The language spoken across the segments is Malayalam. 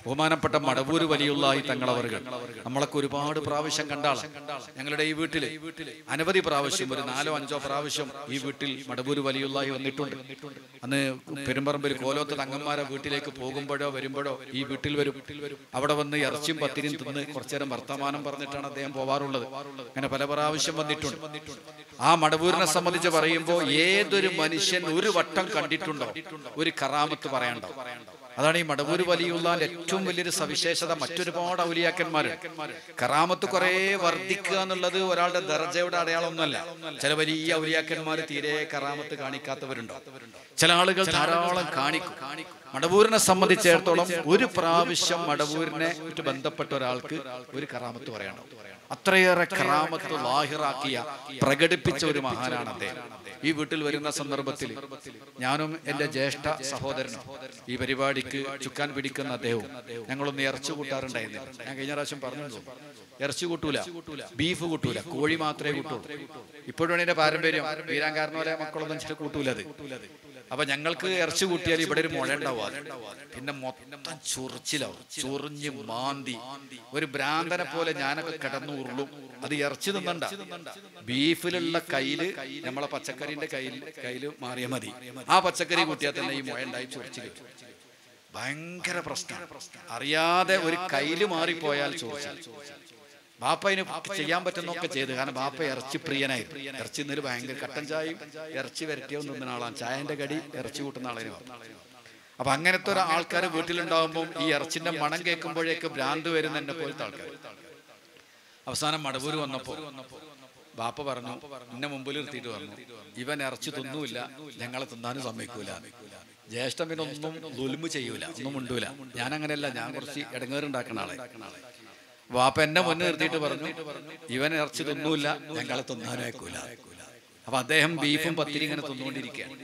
ബഹുമാനപ്പെട്ട മടവൂര് വലിയുള്ളായി തങ്ങളവറുകൾ നമ്മളൊക്കെ ഒരുപാട് പ്രാവശ്യം കണ്ടാള ഞങ്ങളുടെ ഈ വീട്ടില് അനവധി പ്രാവശ്യം ഒരു നാലോ അഞ്ചോ പ്രാവശ്യം ഈ വീട്ടിൽ മടവൂര് വലിയുള്ളായി വന്നിട്ടുണ്ട് അന്ന് പെരുമ്പറമ്പിൽ കോലോത്ത് തങ്ങന്മാരെ വീട്ടിലേക്ക് പോകുമ്പോഴോ വരുമ്പോഴോ ഈ വീട്ടിൽ വരും അവിടെ വന്ന് ഇറച്ചിയും പത്തിരിയും തിന്ന് കുറച്ചേരം വർത്തമാനം പറഞ്ഞിട്ടാണ് അദ്ദേഹം പോവാറുള്ളത് അങ്ങനെ പല പ്രാവശ്യം വന്നിട്ടുണ്ട് ആ മടവൂരിനെ സംബന്ധിച്ച് പറയുമ്പോൾ ഏതൊരു മനുഷ്യൻ ഒരു വട്ടം കണ്ടിട്ടുണ്ടോ ഒരു കറാമത്ത് പറയണ്ടോ അതാണ് ഈ മടവൂര് വലിയുള്ള ഏറ്റവും വലിയൊരു സവിശേഷത മറ്റൊരുപാട് ഔലിയാക്കന്മാര് കറാമത്ത് കുറെ വർദ്ധിക്കുക എന്നുള്ളത് ഒരാളുടെ ദർജയുടെ അടയാളമൊന്നുമല്ല ചില വലിയ ഔലിയാക്കന്മാർ തീരെ കറാമത്ത് കാണിക്കാത്തവരുണ്ടോ ചില ആളുകൾ ധാരാളം കാണിക്കും മടവൂരിനെ സംബന്ധിച്ചിടത്തോളം ഒരു പ്രാവശ്യം മടവൂരിനെ ആയിട്ട് ബന്ധപ്പെട്ട ഒരാൾക്ക് ഒരു കറാമത്ത് പറയണം അത്രയേറെ കറാമത്ത് ലാഹിറാക്കിയ പ്രകടിപ്പിച്ച ഒരു മഹാനാണ് അദ്ദേഹം ഈ വീട്ടിൽ വരുന്ന സന്ദർഭത്തിൽ ഞാനും എൻ്റെ ജ്യേഷ്ഠ സഹോദരനും ഈ പരിപാടിക്ക് ചുക്കാൻ പിടിക്കുന്ന അദ്ദേഹവും ഞങ്ങളൊന്ന് ഇറച്ചി കൂട്ടാറുണ്ടായിരുന്നു ഞാൻ കഴിഞ്ഞ പ്രാവശ്യം പറഞ്ഞു തോന്നുന്നു. ഇറച്ചി കൂട്ടൂല ബീഫ് കൂട്ടൂല കോഴി മാത്രമേ കൂട്ടുള്ളൂ ഇപ്പോഴും എന്റെ പാരമ്പര്യം വീരാങ്കാരനോലെ മക്കളൊന്നും ചില കൂട്ടൂലത് അപ്പൊ ഞങ്ങൾക്ക് ഇറച്ചി കൂട്ടിയാൽ ഇവിടെ ഒരു മുഴ ഉണ്ടാവും പിന്നെ മൊത്തം ചൊറിച്ചിലാവും ചൊറിഞ്ഞ് മാന്തി ഒരു ഭ്രാന്തനെ പോലെ ഞാനൊക്കെ കിടന്നു ഉരുളും അത് ഇറച്ചി തിന്നണ്ട ബീഫിലുള്ള കയ്യില് നമ്മളെ പച്ചക്കറിന്റെ കയ്യിൽ കയ്യില് മാറിയാൽ മതി ആ പച്ചക്കറി കൂട്ടിയാൽ തന്നെ ഈ മുഴ ഉണ്ടായി ചൊറിച്ചിൽ ഭയങ്കര പ്രശ്നമാണ് അറിയാതെ ഒരു കയ്യില് മാറിപ്പോയാൽ ചൊറിച്ചിൽ ബാപ്പ അതിന് ചെയ്യാൻ പറ്റുന്നൊക്കെ ചെയ്തു കാരണം ബാപ്പ ഇറച്ചി പ്രിയനായിരുന്നു ഇറച്ചി ഇന്നലെ ഭയങ്കര കട്ടൻ ചായയും ഇറച്ചി വരട്ടിയും നിന്ന ആളാണ് ചായന്റെ കടി ഇറച്ചി കൂട്ടുന്ന ആളെ അപ്പൊ അങ്ങനത്തെ ഒരു ആൾക്കാർ വീട്ടിലുണ്ടാകുമ്പോൾ ഈ ഇറച്ചിന്റെ മണം കേൾക്കുമ്പോഴേക്ക് ഭ്രാന്ത് വരുന്ന എന്നെ പോലത്തെ ആൾക്കാർ അവസാനം മടവൂര് വന്നപ്പോ ബാപ്പ പറഞ്ഞു എന്നെ മുമ്പിൽ നിർത്തിയിട്ട് പറഞ്ഞു ഇവൻ ഇറച്ചി തിന്നൂല ഞങ്ങളെ തിന്നാനും സമ്മതിക്കൂല ജ്യേഷ്ഠൻ പിന്നെ ഒന്നും ദുൽമ് ചെയ്യൂല ഒന്നും മുണ്ടൂല ഞാൻ അങ്ങനെയല്ല ഞാൻ കുറച്ച് ഇടങ്ങേറുണ്ടാക്കുന്ന ആളെ വാപ്പ എന്നെ മുന്നിൽ നിർത്തിയിട്ട് പറഞ്ഞു ഇവൻ ഇറച്ചി തിന്നൂല ഞങ്ങളെ തിന്നാനും അയക്കൂല അപ്പൊ അദ്ദേഹം ബീഫും പത്തിരി ഇങ്ങനെ തിന്നുകൊണ്ടിരിക്കുകയാണ്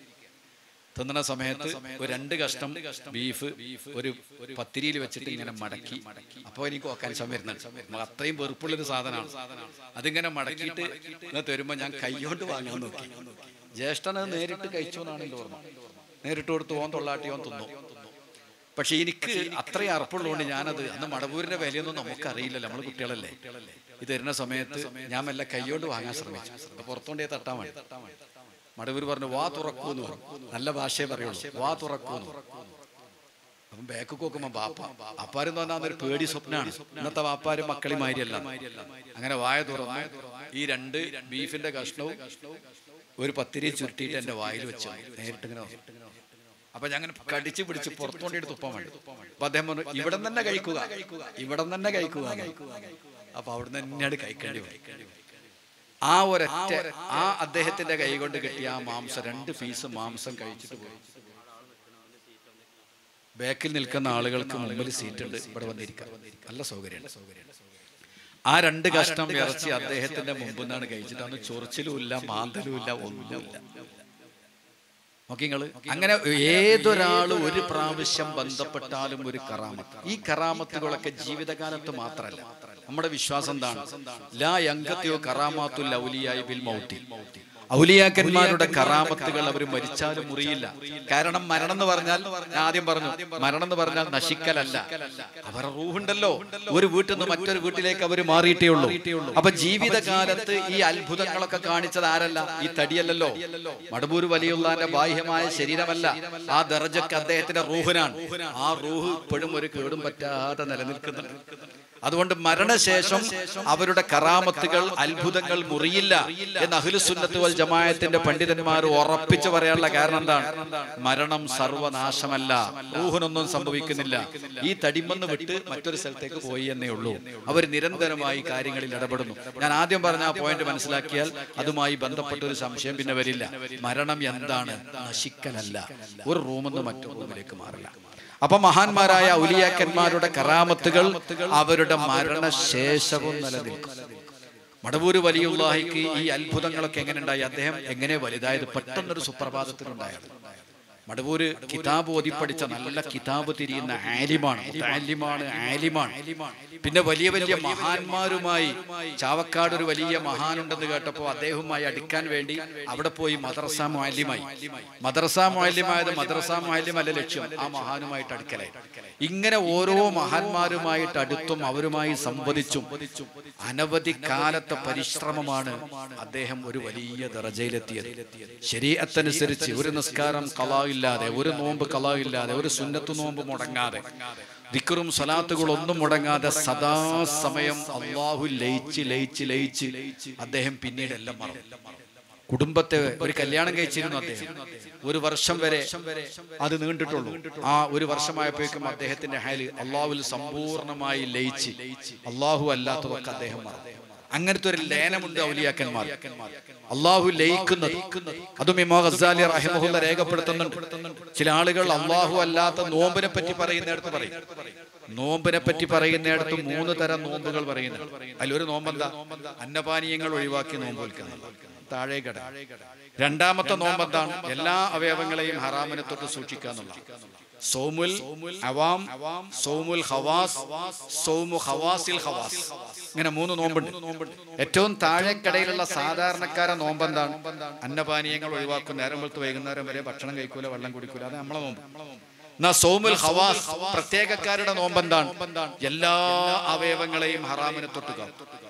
തിന്നണ സമയത്ത് ഒരു രണ്ട് കഷ്ണം ബീഫ് ഒരു പത്തിരിയിൽ വെച്ചിട്ട് ഇങ്ങനെ മടക്കി അപ്പോൾ എനിക്ക് നോക്കാൻ സമയം വരുന്നുണ്ട് നമുക്ക് അത്രയും വെറുപ്പുള്ളൊരു സാധനമാണ് അതിങ്ങനെ മടക്കിയിട്ട് ഇങ്ങനെ തരുമ്പോൾ ഞാൻ കൈകൊണ്ട് വാങ്ങാൻ നോക്കി ജ്യേഷ്ഠന് നേരിട്ട് കഴിച്ചു എന്നാണ് എൻ്റെ ഓർമ്മ നേരിട്ട് കൊടുത്ത് ഓൻ തൊള്ളാട്ടി ഓൻ തിന്നു പക്ഷെ എനിക്ക് അത്രയും അറപ്പുള്ളതുകൊണ്ട് ഞാനത് അന്ന് മടവൂരിന്റെ വിലയൊന്നും നമുക്കറിയില്ലല്ലോ നമ്മൾ കുട്ടികളല്ലേ ഇത് തരുന്ന സമയത്ത് ഞാൻ മെല്ലെ കൈയോണ്ട് വാങ്ങാൻ ശ്രമിച്ചു അപ്പൊ പുറത്തോണ്ടേ തട്ടാൻ വേണ്ടി മടവൂർ പറഞ്ഞു വാ തുറക്കൂന്ന് പറഞ്ഞു നല്ല ഭാഷയെ പറയുള്ളൂ വാ തുറക്കൂന്ന് അപ്പം ബാക്ക് നോക്കുമ്പോ ബാപ്പ അപ്പാരെന്ന് പറഞ്ഞാൽ ഒരു പേടി സ്വപ്നമാണ് ഇന്നത്തെ വാപ്പാരും മക്കളി മാരിയല്ല അങ്ങനെ വായ തുറന്ന് ഈ രണ്ട് ബീഫിന്റെ കഷ്ണവും ഒരു പത്തിരി ചുരുട്ടിയിട്ട് എന്റെ വായിൽ വെച്ചു നേരിട്ട് ഇങ്ങനെ വന്നു. അപ്പൊ ഞാൻ അങ്ങനെ കടിച്ചു പിടിച്ച് പുറത്തുകൊണ്ടിട്ട് തുപ്പാൻ വേണ്ടി അപ്പൊ അദ്ദേഹം പറഞ്ഞു ഇവിടെ തന്നെ കഴിക്കുക ഇവിടെ തന്നെ കഴിക്കുക അപ്പൊ അവിടെ തന്നെയാണ് കഴിക്കേണ്ടി വരും ആ ഒരൊറ്റ ആ അദ്ദേഹത്തിന്റെ കൈ കൊണ്ട് കിട്ടിയ ആ മാംസം രണ്ട് പീസ് മാംസം കഴിച്ചിട്ട് പോയി ബാക്കിൽ നിൽക്കുന്ന ആളുകൾക്ക് മുമ്പിൽ സീറ്റ് ഉണ്ട് ഇവിടെ വന്നിരിക്കാം നല്ല സൗകര്യമാണ് ആ രണ്ട് കഷ്ണം ഇറച്ചി അദ്ദേഹത്തിന്റെ മുമ്പിൽ നിന്നാണ് കഴിച്ചിട്ട് അന്ന് ചൊറിച്ചിലും ഇല്ല മാന്തലും ഇല്ല ഒന്നുമില്ല നോക്കി നിങ്ങള് അങ്ങനെ ഏതൊരാൾ ഒരു പ്രാവശ്യം ബന്ധപ്പെട്ടാലും ഒരു കറാമത്ത് ഈ കറാമത്തുകളൊക്കെ ജീവിതകാലത്ത് മാത്രമല്ല നമ്മുടെ വിശ്വാസം എന്താണ് ലാ യങ്കത്തെയോ കറാമാത്തുൽ ഔലിയായി ബിൽ മൗട്ടി ഔലിയാക്കന്മാരുടെ കറാമത്തുകൾ അവർ മരിച്ചാലും മുറിയില്ല കാരണം മരണം എന്ന് പറഞ്ഞാൽ ഞാൻ ആദ്യം പറഞ്ഞു മരണം എന്ന് പറഞ്ഞാൽ നശിക്കലല്ല അവരുടെ റൂഹുണ്ടല്ലോ ഒരു വീട്ടിൽ നിന്ന് മറ്റൊരു വീട്ടിലേക്ക് അവർ മാറിയിട്ടേ ഉള്ളൂ അപ്പൊ ജീവിതകാലത്ത് ഈ അത്ഭുതങ്ങളൊക്കെ കാണിച്ചത് ആരല്ല ഈ തടിയല്ലല്ലോ മടവൂർ വലിയുള്ളാന്റെ ബാഹ്യമായ ശരീരമല്ല ആ ദർജക്ക് അദ്ദേഹത്തിന്റെ റൂഹിനാണ് ആ റൂഹ് ഇപ്പോഴും ഒരു കേടും പറ്റാതെ നിലനിൽക്കുന്നുണ്ട് അതുകൊണ്ട് മരണശേഷം അവരുടെ കറാമത്തുകൾ അത്ഭുതങ്ങൾ മുറിയില്ല എന്ന് അഖിലുസുന്നത്ത് വൽ ജമായത്തിന്റെ പണ്ഡിതന്മാർ ഉറപ്പിച്ചു പറയാനുള്ള കാരണം എന്താണ് മരണം സർവനാശമല്ല റൂഹിനൊന്നും സംഭവിക്കുന്നില്ല ഈ തടിമന്ന് വിട്ട് മറ്റൊരു സ്ഥലത്തേക്ക് പോയി എന്നേ ഉള്ളൂ അവർ നിരന്തരമായി കാര്യങ്ങളിൽ ഇടപെടുന്നു ഞാൻ ആദ്യം പറഞ്ഞ ആ പോയിന്റ് മനസ്സിലാക്കിയാൽ അതുമായി ബന്ധപ്പെട്ട ഒരു സംശയം പിന്നെ വരില്ല മരണം എന്താണ് നശിക്കലല്ല ഒരു റൂമിൽ നിന്ന് മറ്റൊരു റൂമിലേക്ക് മാറില്ല അപ്പൊ മഹാന്മാരായ ഔലിയാക്കന്മാരുടെ കറാമത്തുകൾ അവരുടെ മരണശേഷവും നിലനിൽക്കും മടവൂര് വലിയുള്ളാഹിക്ക് ഈ അത്ഭുതങ്ങളൊക്കെ എങ്ങനെ ഉണ്ടായി അദ്ദേഹം എങ്ങനെ വലുതായത് പെട്ടെന്നൊരു സുപ്രഭാതത്തിലുണ്ടായത് മടവൂര് കിതാബ് ഓതിപ്പടിച്ച നല്ല കിതാബ് തിരിയുന്ന ആലിമാണ് ആലിമാണ് ആലിമാണ് പിന്നെ വലിയ വലിയ മഹാന്മാരുമായി ചാവക്കാട് ഒരു വലിയ മഹാനുണ്ടെന്ന് കേട്ടപ്പോൾ അദ്ദേഹവുമായി അടുക്കാൻ വേണ്ടി അവിടെ പോയി മദ്രസ മാലിമായി മദ്രസ മാലിമായത് മദ്രസ മാലിമല്ല ലക്ഷ്യം ആ മഹാനുമായിട്ട് അടുക്കലായി ഇങ്ങനെ ഓരോ മഹാന്മാരുമായിട്ട് അടുത്തും അവരുമായി സംവദിച്ചും അനവധി കാലത്തെ പരിശ്രമമാണ് അദ്ദേഹം ഒരു വലിയ ദറജയിലെത്തിയത് ശരീരത്തനുസരിച്ച് ഒരു നിസ്കാരം കലായില്ലാതെ ഒരു നോമ്പ് കലായില്ലാതെ ഒരു സുന്നത്ത് നോമ്പ് മുടങ്ങാതെ ദിക്കറും സലാത്തുകളും ഒന്നും മുടങ്ങാതെ സദാസമയം അള്ളാഹു ലയിച്ച് ലയിച്ച് ലയിച്ച് അദ്ദേഹം പിന്നീട് എല്ലാം മറന്നു കുടുംബത്തെ ഒരു കല്യാണം കഴിച്ചിരുന്നു അദ്ദേഹം ഒരു വർഷം വരെ അത് നീണ്ടിട്ടുള്ളൂ ആ ഒരു വർഷമായപ്പോഴേക്കും അദ്ദേഹത്തിന്റെ ഹാല് അള്ളാഹുവിൽ സമ്പൂർണമായി ലയിച്ച് അള്ളാഹു അല്ലാത്തതൊക്കെ അദ്ദേഹം മറന്നു അങ്ങനത്തെ ഒരു ലയനമുണ്ട് ഔലിയാക്കന്മാർ അള്ളാഹു ലയിക്കുന്നത് അതും ഇമാ ഗസാലി റഹിമഹുല്ല രേഖപ്പെടുത്തുന്നുണ്ട് ചില ആളുകൾ അള്ളാഹു അല്ലാത്ത നോമ്പിനെ പറ്റി പറയുന്നിടത്ത് പറയും നോമ്പിനെ പറ്റി പറയുന്നിടത്ത് മൂന്ന് തരം നോമ്പുകൾ പറയുന്നുണ്ട് അതിലൊരു നോമ്പെന്താ അന്നപാനീയങ്ങൾ ഒഴിവാക്കി നോമ്പ് വിൽക്കുന്നത് താഴെ കട രണ്ടാമത്തെ നോമ്പെന്താണ് എല്ലാ അവയവങ്ങളെയും ഹറാമിനെ തൊട്ട് സൂക്ഷിക്കുക എന്നുള്ള സോമുൽ അവാം സോമുൽ ഹവാസ് സോമു ഹവാസിൽ ഹവാസ് ഇങ്ങനെ മൂന്ന് നോമ്പുണ്ട് ഏറ്റവും താഴെക്കടയിലുള്ള സാധാരണക്കാരെ നോമ്പെന്താണ് അന്നപാനീയങ്ങൾ ഒഴിവാക്കും നേരം വെളുത്ത് വൈകുന്നേരം വരെ ഭക്ഷണം കഴിക്കൂല വെള്ളം കുടിക്കൂല അത് നമ്മളെ നോമ്പ് എന്നാ സോമുൽ ഹവാസ് പ്രത്യേകക്കാരുടെ നോമ്പെന്താണ് എല്ലാ അവയവങ്ങളെയും ഹറാമിനെ തൊട്ടുക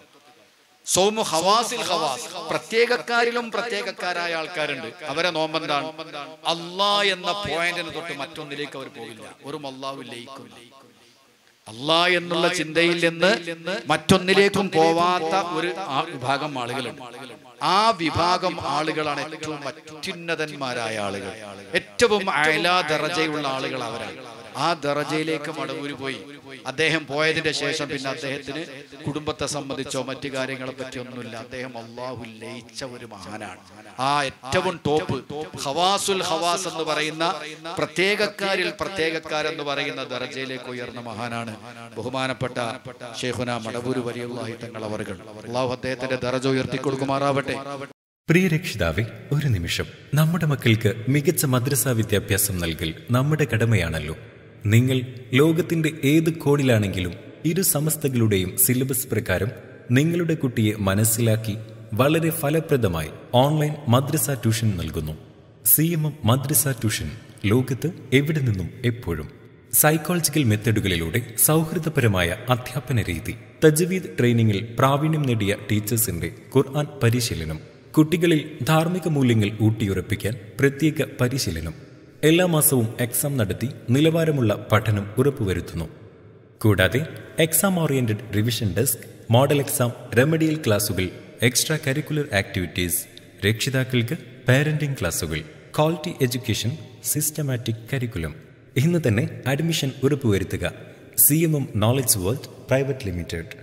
സോമു ഹവാസിൽ ഹവാസ് പ്രത്യേകക്കാരിലും പ്രത്യേകക്കാരായ ആൾക്കാരുണ്ട് അവരെ നോമ്പെന്താണ് അള്ളാ എന്ന പോയിന്റിന് തൊട്ട് മറ്റൊന്നിലേക്ക് അവർ പോകില്ല ഒരു അള്ളാഹു ലയിക്കില്ല അള്ളാ എന്നുള്ള ചിന്തയിൽ നിന്ന് മറ്റൊന്നിലേക്കും പോവാത്ത ഒരു ആ വിഭാഗം ആളുകളുണ്ട് ആ വിഭാഗം ആളുകളാണ് ഏറ്റവും അത്യുന്നതന്മാരായ ആളുകൾ ഏറ്റവും അയലാ ദറജയുള്ള ആളുകൾ അവരാണ് ആ ദറജയിലേക്ക് മടവൂര് പോയി അദ്ദേഹം പോയതിന്റെ ശേഷം പിന്നെ അദ്ദേഹത്തിന് കുടുംബത്തെ സംബന്ധിച്ചോ മറ്റു കാര്യങ്ങളെ പറ്റി ഒന്നുമില്ല അദ്ദേഹം അള്ളാഹു ലയിച്ച ഒരു മഹാനാണ് ആ ഏറ്റവും ടോപ്പ് ഹവാസുൽ ഹവാസ് എന്ന് പറയുന്ന പ്രത്യേകക്കാരിൽ പ്രത്യേകക്കാരെന്ന് പറയുന്ന ദറജയിലേക്ക് ഉയർന്ന മഹാനാണ് ബഹുമാനപ്പെട്ട ഷേഖുന മടവൂര് വലിയുള്ളാഹി തങ്ങൾ അവർകൾ അള്ളാഹു അദ്ദേഹത്തിന്റെ ദറജ ഉയർത്തി കൊടുക്കുമാറാവട്ടെ പ്രിയ രക്ഷിതാവെ ഒരു നിമിഷം നമ്മുടെ മക്കൾക്ക് മികച്ച മദ്രസ വിദ്യാഭ്യാസം നൽകൽ നമ്മുടെ കടമയാണല്ലോ നിങ്ങൾ ലോകത്തിന്റെ ഏത് കോണിലാണെങ്കിലും ഇരു സമസ്തകളുടെയും സിലബസ് പ്രകാരം നിങ്ങളുടെ കുട്ടിയെ മനസ്സിലാക്കി വളരെ ഫലപ്രദമായി ഓൺലൈൻ മദ്രസ ട്യൂഷൻ നൽകുന്നു സി എം എം മദ്രസ ട്യൂഷൻ ലോകത്ത് എവിടെ നിന്നും എപ്പോഴും സൈക്കോളജിക്കൽ മെത്തഡുകളിലൂടെ സൗഹൃദപരമായ അധ്യാപന രീതി തജ്വീദ് ട്രെയിനിങ്ങിൽ പ്രാവീണ്യം നേടിയ ടീച്ചേഴ്സിന്റെ ഖുർആൻ പരിശീലനം കുട്ടികളിൽ ധാർമ്മിക മൂല്യങ്ങൾ ഊട്ടിയുറപ്പിക്കാൻ പ്രത്യേക പരിശീലനം എല്ലാ മാസവും എക്സാം നടത്തി നിലവാരമുള്ള പഠനം ഉറപ്പുവരുത്തുന്നു കൂടാതെ exam oriented revision desk model exam remedial ക്ലാസുകൾ എക്സ്ട്രാ കരിക്കുലർ ആക്ടിവിറ്റീസ് രക്ഷിതാക്കൾക്ക് പാരന്റിംഗ് ക്ലാസുകൾ ക്വാളിറ്റി എഡ്യൂക്കേഷൻ സിസ്റ്റമാറ്റിക് കരിക്കുലം ഇന്ന് തന്നെ അഡ്മിഷൻ ഉറപ്പുവരുത്തുക C M M knowledge world private limited